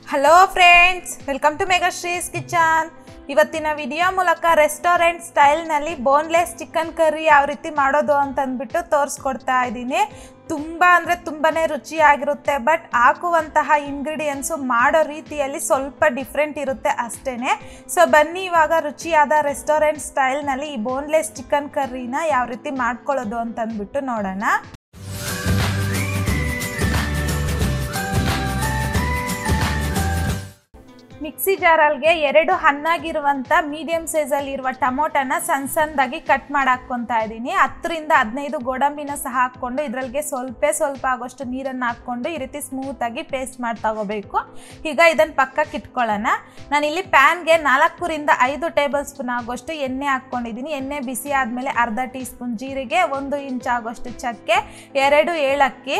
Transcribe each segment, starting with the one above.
hello friends welcome to Megashree's kitchen ಇವತ್ತಿನ video ಮೂಲಕ restaurant ಸ್ಟೈಲ್ನಲ್ಲಿ ಬೋನ್ಲೆಸ್ ಚಿಕನ್ ಕರ್ರಿ ಯಾವ ರೀತಿ ಮಾಡೋದು ಅಂತ ಅಂದ್ಬಿಟ್ಟು ತೋರಿಸ್ಕೊಡ್ತಾ ಇದ್ದೀನಿ ತುಂಬ ಅಂದರೆ ತುಂಬಾ ರುಚಿಯಾಗಿರುತ್ತೆ ಬಟ್ ಹಾಕುವಂತಹ ಇಂಗ್ರೀಡಿಯೆಂಟ್ಸು ಮಾಡೋ ರೀತಿಯಲ್ಲಿ ಸ್ವಲ್ಪ ಡಿಫ್ರೆಂಟ್ ಇರುತ್ತೆ ಅಷ್ಟೇ ಸೊ ಬನ್ನಿ ಇವಾಗ ರುಚಿಯಾದ ರೆಸ್ಟೋರೆಂಟ್ ಸ್ಟೈಲ್ನಲ್ಲಿ ಈ ಬೋನ್ಲೆಸ್ ಚಿಕನ್ ಕರ್ರಿನ ಯಾವ ರೀತಿ ಮಾಡ್ಕೊಳ್ಳೋದು ಅಂತ ಅಂದ್ಬಿಟ್ಟು ನೋಡೋಣ ಮಿಕ್ಸಿ ಜಾರಲ್ಗೆ ಎರಡು ಹಣ್ಣಾಗಿರುವಂಥ ಮೀಡಿಯಮ್ ಸೈಜಲ್ಲಿ ಇರುವ ಟೊಮೊಟೊನ ಸಣ್ಣ ಸಣ್ಣದಾಗಿ ಕಟ್ ಮಾಡಿ ಹಾಕ್ಕೊತಾ ಇದ್ದೀನಿ ಹತ್ತರಿಂದ ಹದಿನೈದು ಗೋಡಂಬಿನ ಸಹ ಹಾಕ್ಕೊಂಡು ಇದರಲ್ಲಿಗೆ ಸ್ವಲ್ಪ ಸ್ವಲ್ಪ ಆಗೋಷ್ಟು ನೀರನ್ನು ಹಾಕ್ಕೊಂಡು ಈ ರೀತಿ ಸ್ಮೂತಾಗಿ ಪೇಸ್ಟ್ ಮಾಡಿ ತಗೋಬೇಕು ಈಗ ಇದನ್ನು ಪಕ್ಕಕ್ಕೆ ಇಟ್ಕೊಳ್ಳೋಣ ನಾನಿಲ್ಲಿ ಪ್ಯಾನ್ಗೆ ನಾಲ್ಕರಿಂದ ಐದು ಟೇಬಲ್ ಸ್ಪೂನ್ ಆಗೋಷ್ಟು ಎಣ್ಣೆ ಹಾಕ್ಕೊಂಡಿದ್ದೀನಿ ಎಣ್ಣೆ ಬಿಸಿ ಆದಮೇಲೆ ಅರ್ಧ ಟೀ ಸ್ಪೂನ್ ಜೀರಿಗೆ ಒಂದು ಇಂಚ್ ಆಗೋಷ್ಟು ಚಕ್ಕೆ ಎರಡು ಏಲಕ್ಕಿ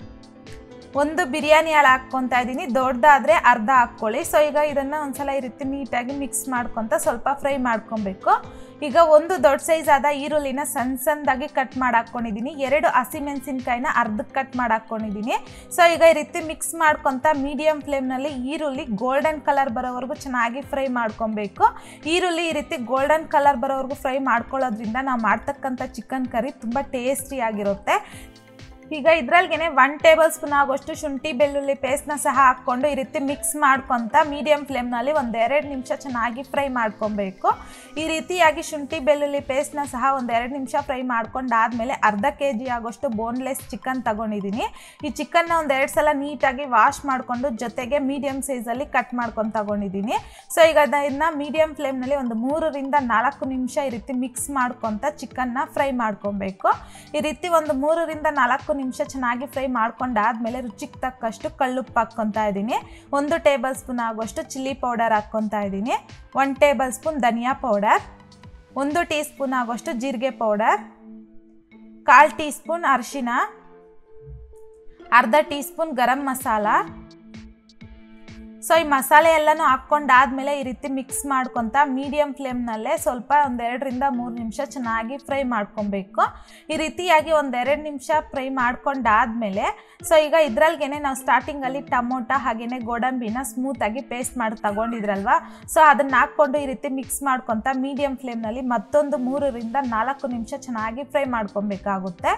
ಒಂದು ಬಿರಿಯಾನಿ ಹಾಳು ಹಾಕ್ಕೊತಾ ಇದ್ದೀನಿ ದೊಡ್ಡದಾದರೆ ಅರ್ಧ ಹಾಕ್ಕೊಳ್ಳಿ ಸೊ ಈಗ ಇದನ್ನು ಒಂದ್ಸಲ ಈ ರೀತಿ ನೀಟಾಗಿ ಮಿಕ್ಸ್ ಮಾಡ್ಕೊತ ಸ್ವಲ್ಪ ಫ್ರೈ ಮಾಡ್ಕೊಬೇಕು ಈಗ ಒಂದು ದೊಡ್ಡ ಸೈಜ್ ಆದ ಈರುಳ್ಳಿನ ಸಣ್ಣ ಸಣ್ಣದಾಗಿ ಕಟ್ ಮಾಡಿ ಹಾಕ್ಕೊಂಡಿದ್ದೀನಿ ಎರಡು ಹಸಿಮೆಣಸಿನ್ಕಾಯಿನ ಅರ್ಧಕ್ಕೆ ಕಟ್ ಮಾಡಿ ಹಾಕ್ಕೊಂಡಿದ್ದೀನಿ ಸೊ ಈಗ ಈ ರೀತಿ ಮಿಕ್ಸ್ ಮಾಡ್ಕೊತ ಮೀಡಿಯಮ್ ಫ್ಲೇಮ್ನಲ್ಲಿ ಈರುಳ್ಳಿ ಗೋಲ್ಡನ್ ಕಲರ್ ಬರೋವರೆಗೂ ಚೆನ್ನಾಗಿ ಫ್ರೈ ಮಾಡ್ಕೊಬೇಕು ಈರುಳ್ಳಿ ಈ ರೀತಿ ಗೋಲ್ಡನ್ ಕಲರ್ ಬರೋವರೆಗೂ ಫ್ರೈ ಮಾಡ್ಕೊಳ್ಳೋದ್ರಿಂದ ನಾವು ಮಾಡ್ತಕ್ಕಂಥ ಚಿಕನ್ ಕರಿ ತುಂಬ ಟೇಸ್ಟಿಯಾಗಿರುತ್ತೆ ಈಗ ಇದ್ರಲ್ಗೆ ಒನ್ ಟೇಬಲ್ ಸ್ಪೂನ್ ಆಗೋಷ್ಟು ಶುಂಠಿ ಬೆಳ್ಳುಳ್ಳಿ ಪೇಸ್ಟ್ನ ಸಹ ಹಾಕ್ಕೊಂಡು ಈ ರೀತಿ ಮಿಕ್ಸ್ ಮಾಡ್ಕೊತ ಮೀಡಿಯಮ್ ಫ್ಲೇಮ್ನಲ್ಲಿ ಒಂದೆರಡು ನಿಮಿಷ ಚೆನ್ನಾಗಿ ಫ್ರೈ ಮಾಡ್ಕೊಬೇಕು ಈ ರೀತಿಯಾಗಿ ಶುಂಠಿ ಬೆಳ್ಳುಳ್ಳಿ ಪೇಸ್ಟ್ನ ಸಹ ಒಂದೆರಡು ನಿಮಿಷ ಫ್ರೈ ಮಾಡ್ಕೊಂಡಾದ್ಮೇಲೆ ಅರ್ಧ ಕೆ ಜಿ ಆಗೋಷ್ಟು ಬೋನ್ಲೆಸ್ ಚಿಕನ್ ತಗೊಂಡಿದ್ದೀನಿ ಈ ಚಿಕನ್ನ ಒಂದೆರಡು ಸಲ ನೀಟಾಗಿ ವಾಶ್ ಮಾಡಿಕೊಂಡು ಜೊತೆಗೆ ಮೀಡಿಯಮ್ ಸೈಜಲ್ಲಿ ಕಟ್ ಮಾಡ್ಕೊಂಡು ತಗೊಂಡಿದ್ದೀನಿ ಸೊ ಈಗ ಅದನ್ನು ಮೀಡಿಯಮ್ ಫ್ಲೇಮ್ನಲ್ಲಿ ಒಂದು ಮೂರರಿಂದ ನಾಲ್ಕು ನಿಮಿಷ ಈ ರೀತಿ ಮಿಕ್ಸ್ ಮಾಡ್ಕೊತ ಚಿಕನ್ನ ಫ್ರೈ ಮಾಡ್ಕೊಬೇಕು ಈ ರೀತಿ ಒಂದು ಮೂರರಿಂದ ನಾಲ್ಕು ನಿಮಿಷ ಚೆನ್ನಾಗಿ ಫ್ರೈ ಮಾಡ್ಕೊಂಡಾದ್ಮೇಲೆ ರುಚಿಗೆ ತಕ್ಕಷ್ಟು ಕಳ್ಳುಪ್ಪು ಹಾಕ್ಕೊತಾ ಇದ್ದೀನಿ ಒಂದು ಟೇಬಲ್ ಸ್ಪೂನ್ ಆಗುವಷ್ಟು ಚಿಲ್ಲಿ ಪೌಡರ್ ಹಾಕ್ಕೊತಾ ಇದ್ದೀನಿ ಒನ್ ಟೇಬಲ್ ಸ್ಪೂನ್ ಧನಿಯಾ ಪೌಡರ್ ಒಂದು ಟೀ ಸ್ಪೂನ್ ಆಗುವಷ್ಟು ಜೀರಿಗೆ ಪೌಡರ್ ಕಾಲು ಟೀ ಸ್ಪೂನ್ ಅರಿಶಿನ ಅರ್ಧ teaspoon garam masala so ಈ ಮಸಾಲೆ ಎಲ್ಲನೂ ಹಾಕ್ಕೊಂಡಾದ್ಮೇಲೆ ಈ ರೀತಿ ಮಿಕ್ಸ್ ಮಾಡ್ಕೊತ ಮೀಡಿಯಮ್ ಫ್ಲೇಮ್ನಲ್ಲೇ ಸ್ವಲ್ಪ ಒಂದೆರಡರಿಂದ ಮೂರು ನಿಮಿಷ ಚೆನ್ನಾಗಿ ಫ್ರೈ ಮಾಡ್ಕೊಬೇಕು ಈ ರೀತಿಯಾಗಿ ಒಂದೆರಡು ನಿಮಿಷ ಫ್ರೈ ಮಾಡ್ಕೊಂಡಾದ್ಮೇಲೆ ಸೊ ಈಗ ಇದ್ರಲ್ಗೆ ನಾವು ಸ್ಟಾರ್ಟಿಂಗಲ್ಲಿ ಟಮೋಟ ಹಾಗೆಯೇ ಗೋಡಂಬಿನ ಸ್ಮೂತಾಗಿ ಪೇಸ್ಟ್ ಮಾಡಿ ತಗೊಂಡಿದ್ರಲ್ವ ಸೊ ಅದನ್ನು ಹಾಕ್ಕೊಂಡು ಈ ರೀತಿ ಮಿಕ್ಸ್ ಮಾಡ್ಕೊತ ಮೀಡಿಯಮ್ ಫ್ಲೇಮ್ನಲ್ಲಿ ಮತ್ತೊಂದು ಮೂರರಿಂದ ನಾಲ್ಕು ನಿಮಿಷ ಚೆನ್ನಾಗಿ ಫ್ರೈ ಮಾಡ್ಕೊಬೇಕಾಗುತ್ತೆ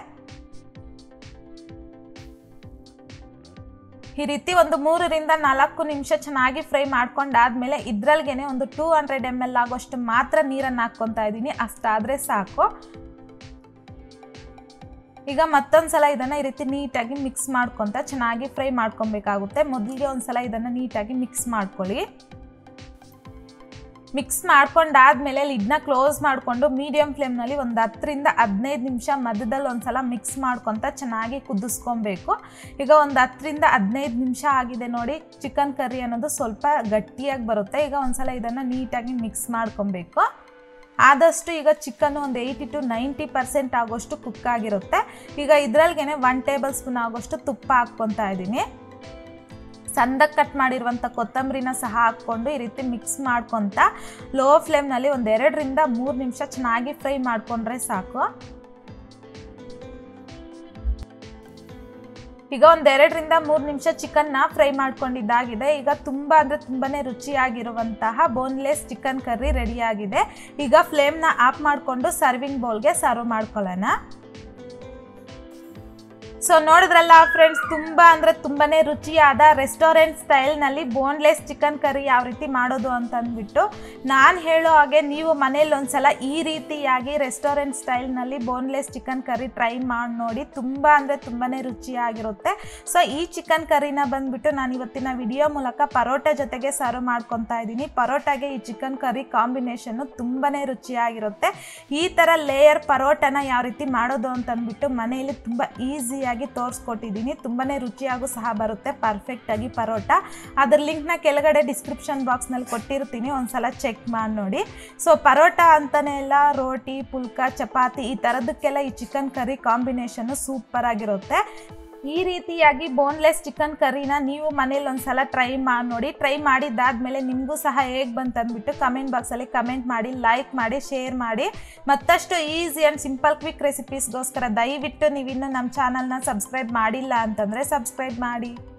ಈ ರೀತಿ ಒಂದು ಮೂರರಿಂದ ನಾಲ್ಕು ನಿಮಿಷ ಚೆನ್ನಾಗಿ ಫ್ರೈ ಮಾಡ್ಕೊಂಡಾದ್ಮೇಲೆ ಇದ್ರಲ್ಗೆ ಒಂದು ಟೂ ಹಂಡ್ರೆಡ್ ಎಮ್ ಎಲ್ ಆಗೋಷ್ಟು ಮಾತ್ರ ನೀರನ್ನು ಹಾಕ್ಕೊತಾ ಇದ್ದೀನಿ ಅಷ್ಟಾದರೆ ಸಾಕು ಈಗ ಮತ್ತೊಂದು ಸಲ ಇದನ್ನು ಈ ರೀತಿ ನೀಟಾಗಿ ಮಿಕ್ಸ್ ಮಾಡ್ಕೊತ ಚೆನ್ನಾಗಿ ಫ್ರೈ ಮಾಡ್ಕೊಬೇಕಾಗುತ್ತೆ ಮೊದಲಿಗೆ ಒಂದು ಸಲ ಇದನ್ನು ನೀಟಾಗಿ ಮಿಕ್ಸ್ ಮಾಡ್ಕೊಳ್ಳಿ ಮಿಕ್ಸ್ ಮಾಡ್ಕೊಂಡಾದ್ಮೇಲೆ ಲಿಡ್ನ ಕ್ಲೋಸ್ ಮಾಡಿಕೊಂಡು ಮೀಡಿಯಮ್ ಫ್ಲೇಮ್ನಲ್ಲಿ ಒಂದು ಹತ್ತರಿಂದ ಹದಿನೈದು ನಿಮಿಷ ಮಧ್ಯದಲ್ಲಿ ಒಂದು ಸಲ ಮಿಕ್ಸ್ ಮಾಡ್ಕೊತ ಚೆನ್ನಾಗಿ ಕುದಿಸ್ಕೊಬೇಕು ಈಗ ಒಂದು ಹತ್ತರಿಂದ ಹದಿನೈದು ನಿಮಿಷ ಆಗಿದೆ ನೋಡಿ ಚಿಕನ್ ಕರ್ರಿ ಅನ್ನೋದು ಸ್ವಲ್ಪ ಗಟ್ಟಿಯಾಗಿ ಬರುತ್ತೆ ಈಗ ಒಂದು ಸಲ ಇದನ್ನು ನೀಟಾಗಿ ಮಿಕ್ಸ್ ಮಾಡ್ಕೊಬೇಕು ಆದಷ್ಟು ಈಗ ಚಿಕನ್ ಒಂದು ಏಯ್ಟಿ ಟು ನೈಂಟಿ ಪರ್ಸೆಂಟ್ ಆಗೋಷ್ಟು ಕುಕ್ ಆಗಿರುತ್ತೆ ಈಗ ಇದ್ರಲ್ಗೆ ಒನ್ ಟೇಬಲ್ ಸ್ಪೂನ್ ಆಗೋಷ್ಟು ತುಪ್ಪ ಹಾಕ್ಕೊತಾ ಇದ್ದೀನಿ ಸಣ್ಣದಾಗಿ ಕಟ್ ಮಾಡಿರುವಂಥ ಕೊತ್ತಂಬರಿನ ಸಹ ಹಾಕ್ಕೊಂಡು ಈ ರೀತಿ ಮಿಕ್ಸ್ ಮಾಡ್ಕೊತ ಲೋ ಫ್ಲೇಮ್ನಲ್ಲಿ ಒಂದು ಎರಡರಿಂದ ಮೂರು ನಿಮಿಷ ಚೆನ್ನಾಗಿ ಫ್ರೈ ಮಾಡಿಕೊಂಡ್ರೆ ಸಾಕು ಈಗ ಒಂದು ಎರಡರಿಂದ ಮೂರು ನಿಮಿಷ ಚಿಕನ್ನ ಫ್ರೈ ಮಾಡ್ಕೊಂಡಿದ್ದಾಗಿದೆ ಈಗ ತುಂಬ ಅಂದರೆ ತುಂಬಾ ರುಚಿಯಾಗಿರುವಂತಹ ಬೋನ್ಲೆಸ್ ಚಿಕನ್ ಕರ್ರಿ ರೆಡಿಯಾಗಿದೆ ಈಗ ಫ್ಲೇಮ್ನ ಆಫ್ ಮಾಡಿಕೊಂಡು ಸರ್ವಿಂಗ್ ಬೌಲ್ಗೆ ಸರ್ವ್ ಮಾಡ್ಕೊಳ್ಳೋಣ ಸೊ ನೋಡಿದ್ರಲ್ಲ ಫ್ರೆಂಡ್ಸ್ ತುಂಬ ಅಂದರೆ ತುಂಬಾ ರುಚಿಯಾದ ರೆಸ್ಟೋರೆಂಟ್ ಸ್ಟೈಲ್ನಲ್ಲಿ ಬೋನ್ಲೆಸ್ ಚಿಕನ್ ಕರಿ ಯಾವ ರೀತಿ ಮಾಡೋದು ಅಂತ ಅಂದ್ಬಿಟ್ಟು ನಾನು ಹೇಳೋ ಹಾಗೆ ನೀವು ಮನೇಲಿ ಒಂದ್ಸಲ ಈ ರೀತಿಯಾಗಿ ರೆಸ್ಟೋರೆಂಟ್ ಸ್ಟೈಲ್ನಲ್ಲಿ ಬೋನ್ಲೆಸ್ ಚಿಕನ್ ಕರಿ ಟ್ರೈ ಮಾಡಿ ನೋಡಿ ತುಂಬ ಅಂದರೆ ತುಂಬಾ ರುಚಿಯಾಗಿರುತ್ತೆ ಸೊ ಈ ಚಿಕನ್ ಕರಿನ ಬಂದ್ಬಿಟ್ಟು ನಾನು ಇವತ್ತಿನ ವಿಡಿಯೋ ಮೂಲಕ ಪರೋಟ ಜೊತೆಗೆ ಸರ್ವ್ ಮಾಡ್ಕೊತಾ ಇದ್ದೀನಿ ಪರೋಟಾಗೆ ಈ ಚಿಕನ್ ಕರಿ ಕಾಂಬಿನೇಷನ್ನು ತುಂಬಾ ರುಚಿಯಾಗಿರುತ್ತೆ ಈ ಥರ ಲೇಯರ್ ಪರೋಟನ ಯಾವ ರೀತಿ ಮಾಡೋದು ಅಂತ ಅಂದ್ಬಿಟ್ಟು ಮನೆಯಲ್ಲಿ ತುಂಬ ಈಸಿಯಾಗಿ ತೋರಿಸ್ಕೊಟ್ಟಿದ್ದೀನಿ ತುಂಬಾ ರುಚಿಯಾಗೂ ಸಹ ಬರುತ್ತೆ ಪರ್ಫೆಕ್ಟಾಗಿ ಪರೋಟ ಅದ್ರ ಲಿಂಕ್ನ ಕೆಳಗಡೆ ಡಿಸ್ಕ್ರಿಪ್ಷನ್ ಬಾಕ್ಸ್ನಲ್ಲಿ ಕೊಟ್ಟಿರ್ತೀನಿ ಒಂದ್ಸಲ ಚೆಕ್ ಮಾಡಿ ನೋಡಿ ಸೊ ಪರೋಟ ಅಂತಲೇ ಎಲ್ಲ ರೋಟಿ ಪುಲ್ಕ ಚಪಾತಿ ಈ ಥರದಕ್ಕೆಲ್ಲ ಈ ಚಿಕನ್ ಕರಿ ಕಾಂಬಿನೇಷನ್ನು ಸೂಪರ್ ಆಗಿರುತ್ತೆ ಈ ರೀತಿಯಾಗಿ ಬೋನ್ಲೆಸ್ ಚಿಕನ್ ಕರಿನ ನೀವು ಮನೇಲಿ ಒಂದ್ಸಲ ಟ್ರೈ ಮಾಡಿ ನೋಡಿ ಟ್ರೈ ಮಾಡಿದ್ದಾದ್ಮೇಲೆ ನಿಮಗೂ ಸಹ ಹೇಗೆ ಬಂತು ಅಂದ್ಬಿಟ್ಟು ಕಮೆಂಟ್ ಬಾಕ್ಸಲ್ಲಿ ಕಮೆಂಟ್ ಮಾಡಿ ಲೈಕ್ ಮಾಡಿ ಶೇರ್ ಮಾಡಿ ಮತ್ತಷ್ಟು ಈಸಿ ಆ್ಯಂಡ್ ಸಿಂಪಲ್ ಕ್ವಿಕ್ ರೆಸಿಪೀಸ್ಗೋಸ್ಕರ ದಯವಿಟ್ಟು ನೀವಿನ್ನೂ ನಮ್ಮ ಚಾನಲ್ನ ಸಬ್ಸ್ಕ್ರೈಬ್ ಮಾಡಿಲ್ಲ ಅಂತಂದರೆ ಸಬ್ಸ್ಕ್ರೈಬ್ ಮಾಡಿ